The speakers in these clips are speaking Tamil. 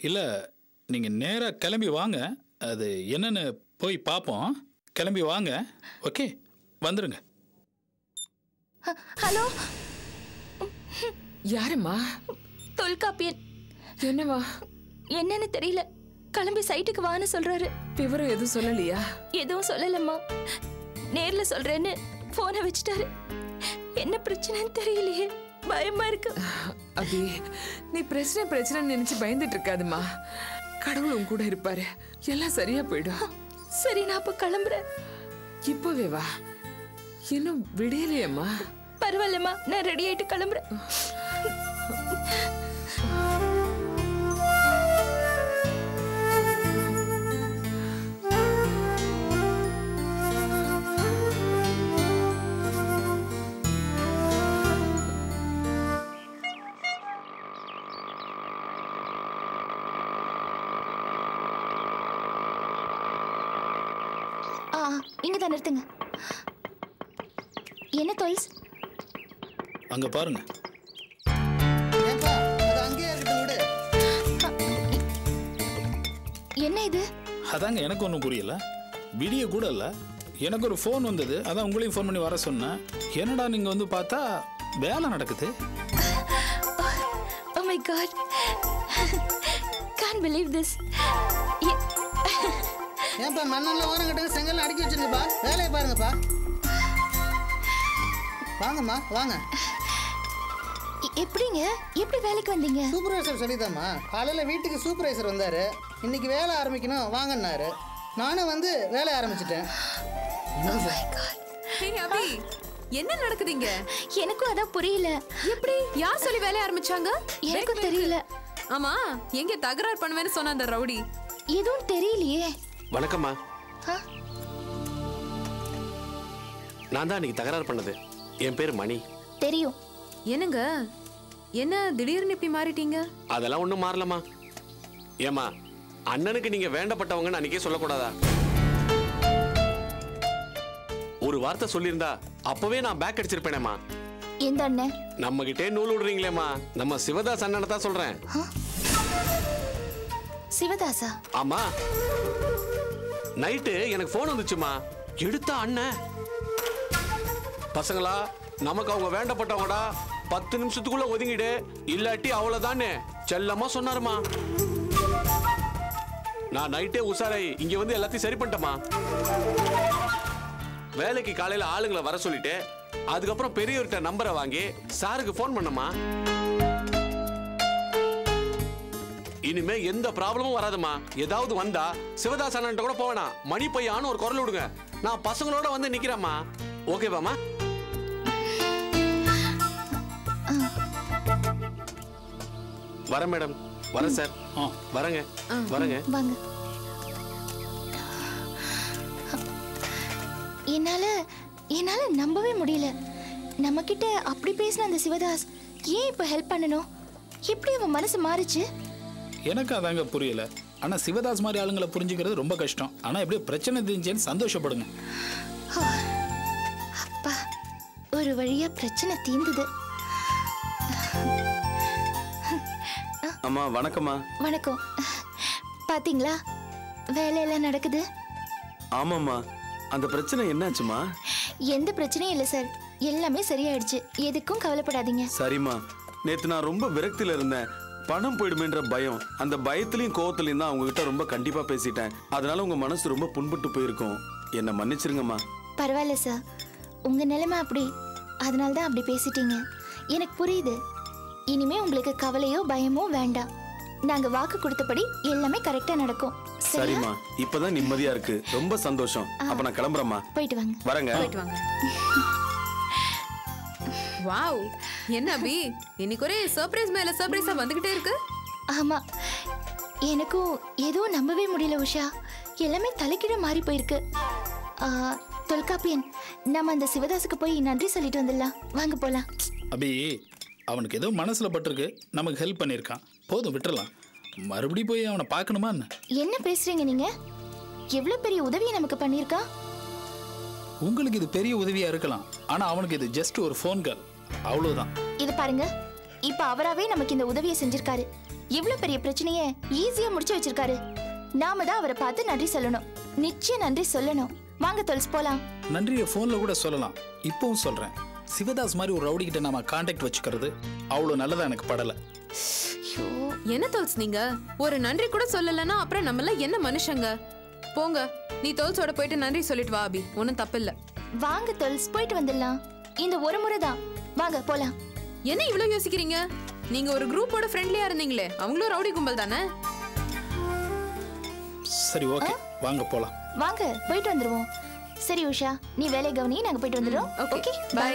இல்லை நீங்கள் நேராக கிளம்பி வாங்க அது என்னன்னு போய் பார்ப்போம் கிளம்பி வாங்க ஓகே வந்துடுங்க ஹ- ஹலோ யாரும்மா தொல்காப்பியன் என்னவா என்னன்னு தெரியல கிளம்பி சைட்டுக்கு வான்னு சொல்றாரு விவரம் எதுவும் சொல்லலையா எதுவும் சொல்லலம்மா நேர்ல சொல்றேன்னு போனை வச்சுட்டாரு என்ன பிரச்சனைன்னு தெரியலையே பயமா இருக்கு அபி நீ பிரச்சனை பிரச்சனை நினைச்சு பயந்துட்டு இருக்காதுமா கடவுள் உன் கூட இருப்பாரு எல்லாம் சரியா போயிடும் சரி நான் அப்ப கிளம்புறேன் இப்பவே வா இன்னும் விடியலையம்மா பரவாயில்லம்மா நான் ரெடி ஆயிட்டு கிளம்புறேன் ஆ இங்க தான் நிறுத்துங்க என்ன தொல்ஸ் அங்கே பாருங்க ஏன்பா அது அங்கேயே இருக்கட்டும் விடு என்ன இது அதாங்க எனக்கு ஒன்றும் புரியல விடிய கூட இல்லை எனக்கு ஒரு ஃபோன் வந்தது அதான் உங்களையும் ஃபோன் பண்ணி வர சொன்னேன் என்னடா நீங்கள் வந்து பார்த்தா வேலை நடக்குது Oh my god. Can't believe this. எ- ஏன்பா மண்ணெல்லாம் ஓரம் கட்டுங்க செங்கல்லாம் அடுக்கி வச்சிருந்தப்பா வேலையை பாருங்கப்பா வாங்கம்மா வாங்க எ- எப்படிங்க எப்படி வேலைக்கு வந்தீங்க சூப்பர்வைசர் சொல்லிதாம்மா காலையில் வீட்டுக்கு சூப்பர்வைசர் வந்தார் இன்னைக்கு வேலை ஆரம்பிக்கணும் வாங்கன்னாரு நானும் வந்து வேலையை ஆரம்பிச்சிட்டேன் Oh my god. ஹே அபி என்ன நடக்குதுங்க எனக்கும் அதான் புரியல எப்படி யார் சொல்லி வேலைய ஆரம்பிச்சாங்க எனக்கும் தெரியல ஆமா எங்க தகராறு பண்ணுவேன்னு சொன்ன அந்த ரவுடி எதுவும் தெரியலையே வணக்கம்மா ஆ, நான் தான் அன்னைக்கு தகராறு பண்ணது என் பேர் மணி தெரியும் என்னங்க என்ன திடீர்னு இப்படி மாறிட்டீங்க அதெல்லாம் ஒன்றும் மாறலம்மா ஏம்மா அண்ணனுக்கு நீங்க வேண்டப்பட்டவங்கன்னு அன்னைக்கே சொல்லக்கூடாதா ஒரு வார்த்தை சொல்லியிருந்தா அப்பவே நான் பேக் அடிச்சிருப்பேனேம்மா எந்த அண்ணன் நம்ம கிட்டே நூல் விடுறீங்களேம்மா நம்ம சிவதாஸ் அண்ணனை தான் சொல்றேன் சிவதாசா ஆமா நைட்டு எனக்கு ஃபோன் வந்துச்சுமா எடுத்தா அண்ணன் பசங்களா நமக்கு அவங்க வேண்டப்பட்டவங்கடா பத்து நிமிஷத்துக்குள்ள ஒதுங்கிடு இல்லாட்டி அவ்வளவுதானே செல்லமா சொன்னாருமா நான் நைட்டே உசாரை இங்க வந்து எல்லாத்தையும் சரி பண்ணிட்டேமா வேலைக்கு காலையில ஆளுங்களை வர சொல்லிட்டு அதுக்கப்புறம் பெரியவர்கிட்ட நம்பரை வாங்கி சாருக்கு ஃபோன் பண்ணமா இனிமே எந்த ப்ராப்ளமும் வராதுமா ஏதாவது வந்தா சிவதாஸ் அண்ணன்ட்ட கூட போவேனா மணி பையான்னு ஒரு குரல் விடுங்க நான் பசங்களோட வந்து நிக்கிறேம்மா ஓகேவாம்மா வரேன் மேடம் வரேன் சார் ஆ. வரேங்க வரேங்க வாங்க என்னால என்னால நம்பவே முடியல நம்ம கிட்ட அப்படி பேசின அந்த சிவதாஸ் ஏன் இப்ப ஹெல்ப் பண்ணணும் எப்படி அவன் மனசு மாறுச்சு எனக்கு அதாங்க புரியல ஆனால் சிவதாஸ் மாதிரி ஆளுங்களை புரிஞ்சுக்கிறது ரொம்ப கஷ்டம் ஆனால் எப்படியோ பிரச்சனை தெரிஞ்சேன்னு சந்தோஷப்படுங்க அப்பா ஒரு வழியா பிரச்சனை தீர்ந்தது அம்மா வணக்கம்மா வணக்கம் பாத்தீங்களா வேலையெல்லாம் நடக்குது ஆமாம்மா அந்த பிரச்சனை என்னாச்சுமா எந்த பிரச்சனையும் இல்லை சார் எல்லாமே சரியாயிடுச்சு எதுக்கும் கவலைப்படாதீங்க சரிம்மா நேத்து நான் ரொம்ப விரக்தியில இருந்தேன் பணம் போயிடுமேன்ற பயம் அந்த பயத்திலையும் கோவத்திலையும் தான் உங்ககிட்ட ரொம்ப கண்டிப்பா பேசிட்டேன் அதனால உங்க மனசு ரொம்ப புண்பட்டு போயிருக்கும் என்னை மன்னிச்சிருங்கம்மா பரவாயில்ல சார் உங்க நிலைமை அப்படி அதனால தான் அப்படி பேசிட்டீங்க எனக்கு புரியுது இனிமே உங்களுக்கு கவலையோ பயமோ வேண்டாம் நாங்க வாக்கு கொடுத்தபடி எல்லாமே கரெக்டா நடக்கும் சரியா சரிம்மா இப்பதான் நிம்மதியா இருக்கு ரொம்ப சந்தோஷம் அப்ப நான் கிளம்புறேம்மா போயிட்டு வாங்க வரேங்க போயிட்டு வாங்க வாவ் என்ன அபி இன்னைக்கு ஒரே சர்ப்ரைஸ் மேல சர்ப்ரைஸா வந்துகிட்டே இருக்கு ஆமா எனக்கும் எதுவும் நம்பவே முடியல உஷா எல்லாமே தலைக்கீழ மாறி போயிருக்கு ஆ, தொல்காப்பியன் நம்ம அந்த சிவதாஸுக்கு போய் நன்றி சொல்லிட்டு வந்துடலாம் வாங்க போலாம் அபி அவனுக்கு ஏதோ மனசில் பட்டிருக்கு நமக்கு ஹெல்ப் பண்ணியிருக்கான் போதும் விட்டுறலாம் மறுபடியும் போய் அவனை பார்க்கணுமா என்ன என்ன பேசுறீங்க நீங்க எவ்வளவு பெரிய உதவியை நமக்கு பண்ணியிருக்கா உங்களுக்கு இது பெரிய உதவியாக இருக்கலாம் ஆனால் அவனுக்கு இது ஜஸ்ட் ஒரு ஃபோன் கால் அவ்வளோதான் இது பாருங்க இப்ப அவராவே நமக்கு இந்த உதவியை செஞ்சிருக்காரு இவ்ளோ பெரிய பிரச்சனைய ஈஸியா முடிச்சு வச்சிருக்காரு நாம தான் அவரை பார்த்து நன்றி சொல்லணும் நிச்சயம் நன்றி சொல்லணும் வாங்க தொலைச்சு போலாம் நன்றியை ஃபோன்ல கூட சொல்லலாம் இப்பவும் சொல்றேன் சிவதாஸ் மாதிரி ஒரு ரவுடி கிட்ட நாம கான்டாக்ட் வச்சுக்கிறது அவ்வளோ நல்லதா எனக்கு படல ஐயோ என்ன தோல்ஸ் நீங்க ஒரு நன்றி கூட சொல்லலன்னா அப்புறம் நம்மள என்ன மனுஷங்க போங்க நீ தோல்ஸோட போயிட்டு நன்றி சொல்லிட்டு வா அபி ஒன்றும் தப்பில்ல வாங்க தொலைச்சு போயிட்டு வந்துடலாம் இந்த ஒரு முறை தான் வாங்க போலாம் என்ன இவ்ளோ யோசிக்கிறீங்க நீங்க ஒரு குரூப்போட ஃப்ரெண்ட்லியா இருந்தீங்களே அவங்களும் ரவுடி கும்பல் தானே சரி ஓகே வாங்க போலாம் வாங்க போயிட்டு வந்துருவோம் சரி உஷா நீ வேலையை கவனி நாங்க போயிட்டு வந்துடுறோம் okay bye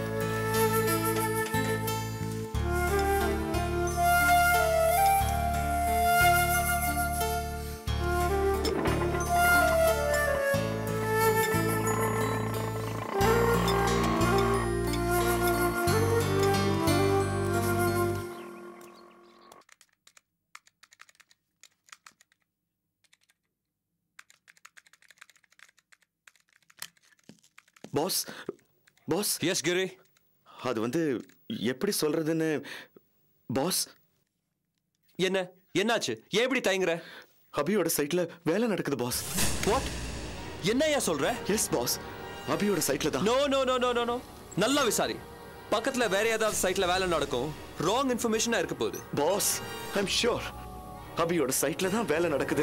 boss boss yes Giri அது வந்து எப்படி சொல்றதுன்னு பாஸ் என்ன என்னாச்சு ஏன் இப்படி தயங்குற அபியோட சைட்ல வேலை நடக்குது பாஸ் வாட் என்னய்யா சொல்ற எஸ் பாஸ் அபியோட சைட்ல தான் no no no no no no நல்லா விசாரி பக்கத்துல வேற ஏதாவது சைட்ல வேலை நடக்கும் ராங் இன்ஃபர்மேஷனா இருக்க போகுது பாஸ் ஐம் ஷூர் அபியோட சைட்ல தான் வேலை நடக்குது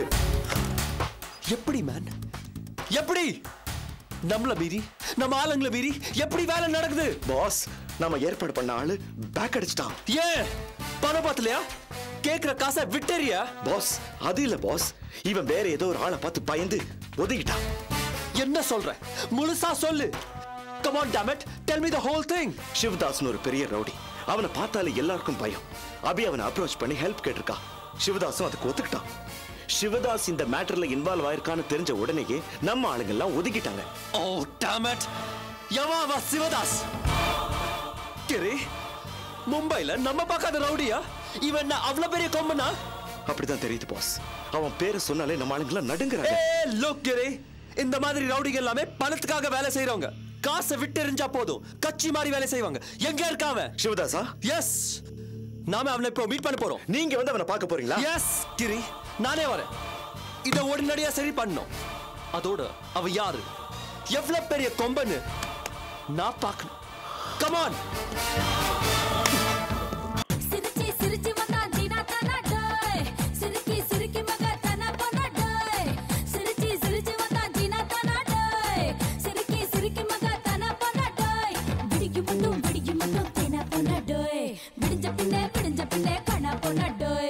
எப்படி மேன் எப்படி நம்மள மீறி நம்ம ஆளுங்களை மீறி எப்படி வேலை நடக்குது பாஸ் நாம ஏற்பாடு பண்ண ஆளு பேக் அடிச்சிட்டான் ஏன் பணம் பார்த்தலையா கேக்குற காசை விட்டேரியா பாஸ் அது இல்ல பாஸ் இவன் வேற ஏதோ ஒரு ஆளை பார்த்து பயந்து ஒதுக்கிட்டான் என்ன சொல்ற முழுசா சொல்லு come on damn it tell me the whole thing சிவதாஸ்னு ஒரு பெரிய ரவுடி அவனை பார்த்தாலே எல்லாருக்கும் பயம் அபி அவனை அப்ரோச் பண்ணி ஹெல்ப் கேட்டிருக்கா சிவதாஸும் அதுக்கு ஒத்துக்கிட்டான் சிவதாஸ் இந்த மேட்டர்ல இன்வால்வ் ஆயிருக்கான்னு தெரிஞ்ச உடனேயே நம்ம ஆளுங்க எல்லாம் ஒதுக்கிட்டாங்க ஓ டேம் இட் யவா வா சிவதாஸ் கிரி மும்பைல நம்ம பார்க்காத ரவுடியா இவன் என்ன அவ்வளவு பெரிய கொம்பனா அப்படிதான் தெரியுது பாஸ் அவன் பேரை சொன்னாலே நம்ம ஆளுங்க எல்லாம் நடுங்குறாங்க ஏ லுக் கிரி இந்த மாதிரி ரவுடிங்க எல்லாமே பணத்துக்காக வேலை செய்றவங்க காசை விட்டு எறிஞ்சா போதும் கட்சி மாதிரி வேலை செய்வாங்க எங்க இருக்கான் அவன் சிவதாஸா எஸ் நாம அவனை இப்போ மீட் பண்ண போறோம் நீங்க வந்து அவனை பார்க்க போறீங்களா எஸ் கிரி நானே வரேன் இத உடனடியா சரி பண்ணோம் அதோட அவ யாரு எவ்வளவு பெரிய கொம்பன்னு நான் பார்க்கணும் கமான் சிரிச்சி சிரிச்சி வந்தா ஜீனா தானா டோய் சிரிக்கி சிரிக்கி மக தானா பண்ணா டோய் சிரிச்சி சிரிச்சி வந்தா ஜீனா தானா டோய் சிரிக்கி சிரிக்கி மக தானா பண்ணா டோய் விடிக்கு மட்டும் விடிக்கு மட்டும் தேனா பண்ணா டோய் விடிஞ்ச பின்னே விடிஞ்ச பின்னே கணா பண்ணா டோய்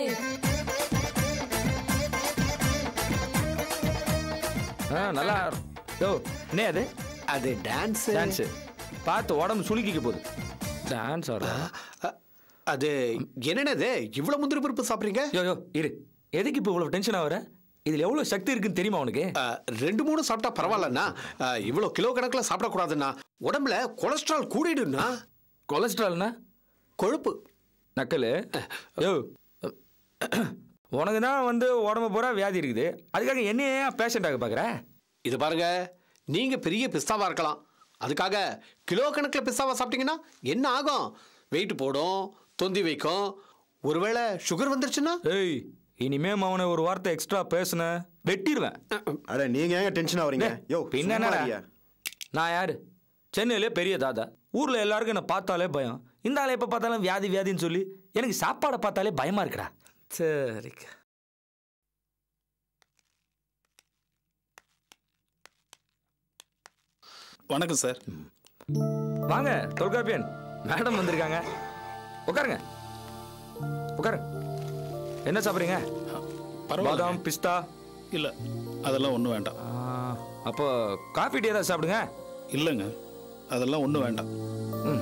ஆ நல்லா யோ என்ன அது அது டான்ஸ் டான்ஸு பார்த்து உடம்பு சுளுக்கிக்க போகுது டான்ஸ் ஆடுற அது என்னது இவ்வளவு முந்திரி பருப்பு சாப்பிடுறீங்க யோ யோ இரு எதுக்கு இப்போ இவ்வளோ டென்ஷன் ஆகுற இதில் எவ்வளோ சக்தி இருக்குன்னு தெரியுமா உனக்கு அஹ், ரெண்டு மூணு சாப்பிட்டா பரவாயில்லண்ணா அஹ், இவ்வளவு கிலோ கணக்கில் சாப்பிடக்கூடாதுண்ணா உடம்புல கொலஸ்ட்ரால் கூடிடும்னா கொலஸ்ட்ரால்னா கொழுப்பு நக்கல் யோ உனக்கு தான் வந்து உடம்பு பூரா வியாதி இருக்குது அதுக்காக என்னையே பேஷண்ட் ஆக பார்க்குற இது பாருங்க நீங்க பெரிய பிஸ்தாவா இருக்கலாம் அதுக்காக கிலோ கணக்கில் பிஸ்தாவா சாப்பிட்டீங்கன்னா என்ன ஆகும் வெயிட் போடும் தொந்தி வைக்கும் ஒருவேளை சுகர் வந்துருச்சுன்னா ஏய் இனிமே அவனை ஒரு வார்த்தை எக்ஸ்ட்ரா பேசுன வெட்டிடுவேன் அட நீங்க ஏங்க டென்ஷன் ஆவறீங்க யோ பின்ன சும்மா என்னடா? இருயா. நான் யாரு சென்னையிலே பெரிய தாதா ஊர்ல எல்லாருக்கும் என்ன பார்த்தாலே பயம் இந்த ஆளை எப்ப பார்த்தாலும் வியாதி வியாதின்னு சொல்லி எனக்கு சாப்பாடை பார்த்தாலே பயமா இருக்குடா சரி வணக்கம் சார் வாங்க தொல்காப்பியன் மேடம் வந்திருக்காங்க உட்காருங்க உட்காருங்க என்ன சாப்பிட்றீங்க பரவாயில்ல பாதாம் பிஸ்தா இல்லை அதெல்லாம் ஒன்றும் வேண்டாம் ஆ, அப்போ காஃபி டீ ஏதாவது சாப்பிடுங்க இல்லைங்க அதெல்லாம் ஒன்றும் வேண்டாம் ம்.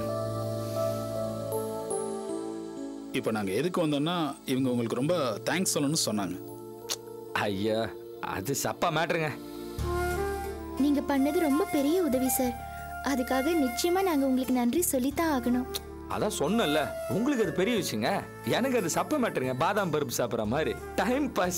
இப்போ நாங்கள் எதுக்கு வந்தோம்னா இவங்க உங்களுக்கு ரொம்ப தேங்க்ஸ் சொல்லணும்னு சொன்னாங்க ஐயா அது சப்பா மேட்ருங்க நீங்க பண்ணது ரொம்ப பெரிய உதவி சார் அதுக்காக நிச்சயமா நாங்க உங்களுக்கு நன்றி சொல்லித்தான் ஆகணும் அதான் சொன்னல உங்களுக்கு அது பெரிய விஷயங்க எனக்கு அது சப்ப மேட்டருங்க பாதாம் பருப்பு சாப்பிட்ற மாதிரி டைம் பாஸ்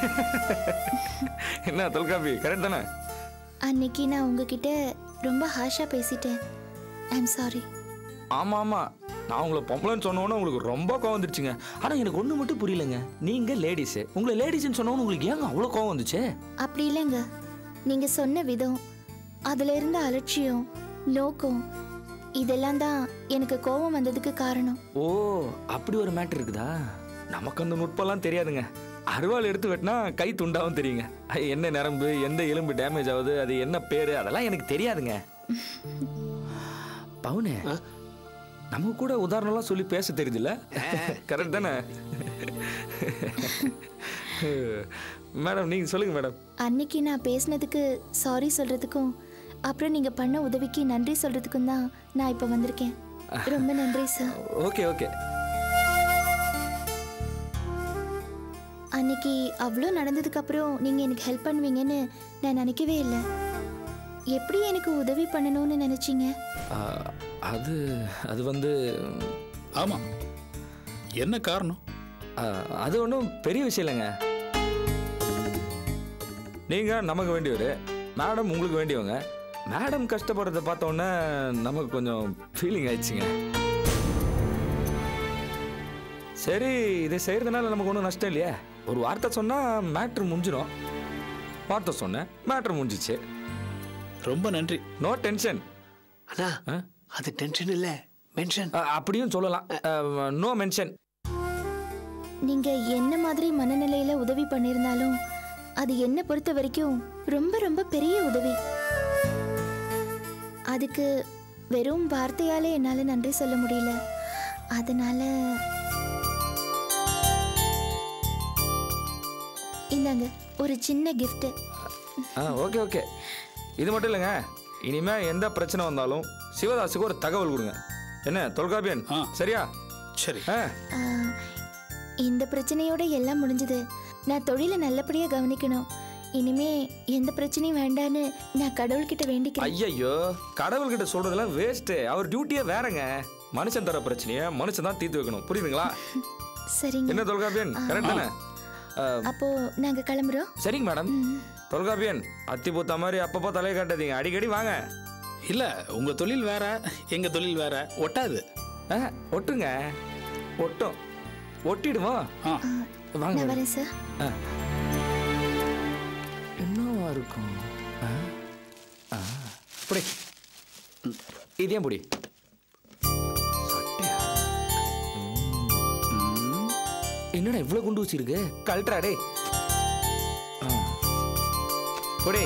என்ன தொல்காப்பி கரெக்ட் தானே அன்னைக்கு நான் உங்ககிட்ட ரொம்ப ஹாஷா பேசிட்டேன் ஐம் சாரி ஆமா ஆமா நான் உங்களை பொம்பளைன்னு சொன்னோன்னே உங்களுக்கு ரொம்ப கோவம் வந்துருச்சுங்க ஆனால் எனக்கு ஒன்று மட்டும் புரியலங்க நீங்கள் லேடிஸு உங்களை லேடிஸ்ன்னு சொன்னோன்னு உங்களுக்கு ஏங்க அவ்வளோ கோவம் வந்துச்சு அப்படி இல்லைங்க நீங்க சொன்ன விதம் அதுல இருந்த அலட்சியம் நோக்கம் இதெல்லாம் தான் எனக்கு கோபம் வந்ததுக்கு காரணம் ஓ அப்படி ஒரு மேட்டர் இருக்குதா நமக்கு அந்த நுட்பம்லாம் தெரியாதுங்க அருவாள் எடுத்து வெட்டினா கை துண்டாவும் தெரியுங்க அது என்ன நரம்பு எந்த எலும்பு டேமேஜ் ஆகுது அது என்ன பேரு அதெல்லாம் எனக்கு தெரியாதுங்க பவுனே நமக்கு கூட உதாரணம்லாம் சொல்லி பேச தெரியுதுல்ல கரெக்ட் தானே மேடம் நீங்க சொல்லுங்க மேடம் அன்னைக்கு நான் பேசினதுக்கு சாரி சொல்றதுக்கும் அப்புறம் நீங்க பண்ண உதவிக்கு நன்றி சொல்றதுக்கும் தான் நான் இப்போ வந்திருக்கேன் ரொம்ப நன்றி சார் ஓகே ஓகே அன்னைக்கு அவ்வளோ நடந்ததுக்கு அப்புறம் நீங்க எனக்கு ஹெல்ப் பண்ணுவீங்கன்னு நான் நினைக்கவே இல்லை எப்படி எனக்கு உதவி பண்ணணும்னு நினைச்சீங்க அது அது வந்து ஆமா என்ன காரணம் அது ஒன்றும் பெரிய விஷயம் இல்லைங்க நீங்க நமக்கு வேண்டியவர் மேடம் உங்களுக்கு வேண்டியவங்க மேடம் கஷ்டப்படுறத பார்த்த உடனே நமக்கு கொஞ்சம் ஃபீலிங் ஆயிடுச்சுங்க சரி இதை செய்யறதுனால நமக்கு ஒன்றும் நஷ்டம் இல்லையா ஒரு வார்த்தை சொன்னா மேட்ரு முடிஞ்சிடும் வார்த்தை சொன்னேன் மேட்ரு முடிஞ்சிச்சு ரொம்ப நன்றி நோ டென்ஷன் அண்ணா அது டென்ஷன் இல்ல மென்ஷன் அப்படியும் சொல்லலாம் நோ மென்ஷன் நீங்க என்ன மாதிரி மனநிலையில உதவி பண்ணியிருந்தாலும் அது என்ன பொறுத்த வரைக்கும் ரொம்ப ரொம்ப பெரிய உதவி அதுக்கு வெறும் வார்த்தையாலே என்னால நன்றி சொல்ல முடியல அதனால இந்தாங்க ஒரு சின்ன gift ஆ ஓகே ஓகே இது மட்டும் இல்லைங்க இனிமே எந்த பிரச்சனை வந்தாலும் சிவதாஸுக்கு ஒரு தகவல் கொடுங்க என்ன தொல்காப்பியன் சரியா சரி ஆ ஆ, இந்த பிரச்சனையோட எல்லாம் முடிஞ்சது நான் தொழிலை நல்லபடியா கவனிக்கணும் இனிமே எந்த பிரச்சனையும் வேண்டான்னு நான் கடவுள்கிட்ட வேண்டிக்கிறேன் ஐயையோ கடவுள்கிட்ட சொல்றதெல்லாம் வேஸ்ட்டு அவர் டியூட்டியே வேறங்க மனுஷன் தர பிரச்சனையை மனுஷன் தான் தீர்த்து வைக்கணும் புரியுதுங்களா சரிங்க என்ன தொல்காப்பியன் கரெக்ட் தானே ஆ, அப்போ நாங்க கிளம்புறோம் சரிங்க மேடம் தொல்காப்பியன் அத்தி பூத்த மாதிரி அப்பப்போ தலையை காட்டாதீங்க அடிக்கடி வாங்க இல்ல உங்க தொழில் வேற எங்க தொழில் வேற ஒட்டாது ஆ, ஒட்டுங்க ஒட்டும் ஒட்டிடுமா வாங்க நான் மேடம். வரேன் சார் ஆ. என்னவா இருக்கும் ஆ? ஆ. புடி இதே புடி சட்டையா? ம். என்னடா இவ்வளவு குண்டு வச்சிருக்கு கழட்டுறா டே புடி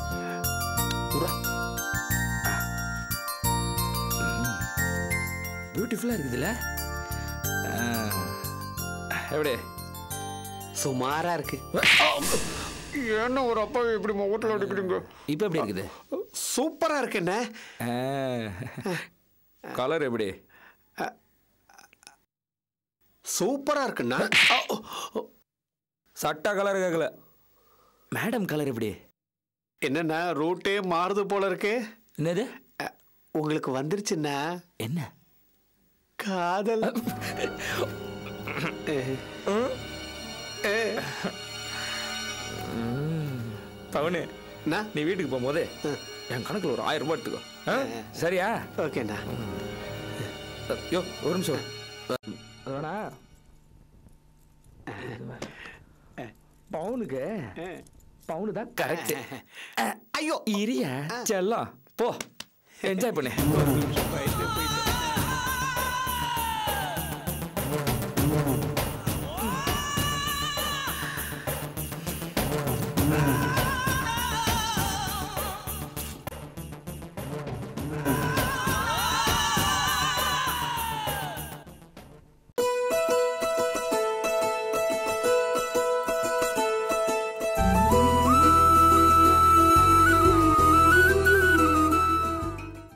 பியூட்டிஃபுல்லா இருக்குதுல்ல ஆ. எப்படி சுமாரா இருக்கு என்ன ஒரு அப்பா இப்படி முகத்தில் அடிக்கிறீங்க இப்போ எப்படி இருக்குது சூப்பரா இருக்கு என்ன கலர் எப்படி சூப்பரா இருக்குண்ணா சட்டா கலர் கேட்கல மேடம் கலர் எப்படி என்னண்ணா ரூட்டே மாறுது போல இருக்கு என்னது உங்களுக்கு வந்துருச்சுண்ணா என்ன காதல் பவனு நீ வீட்டுக்கு போகும்போது என் கணக்குல ஒரு ஆயிரம் ரூபாய் எடுத்துக்கோ ஆ? சரியா ஓகேண்ணா யோ ஒரு நிமிஷம் அது வேணா பவுனுக்கு பவுனு தான் கரெக்ட் ஐயோ இரியா செல்லம் போ என்ஜாய் பண்ணு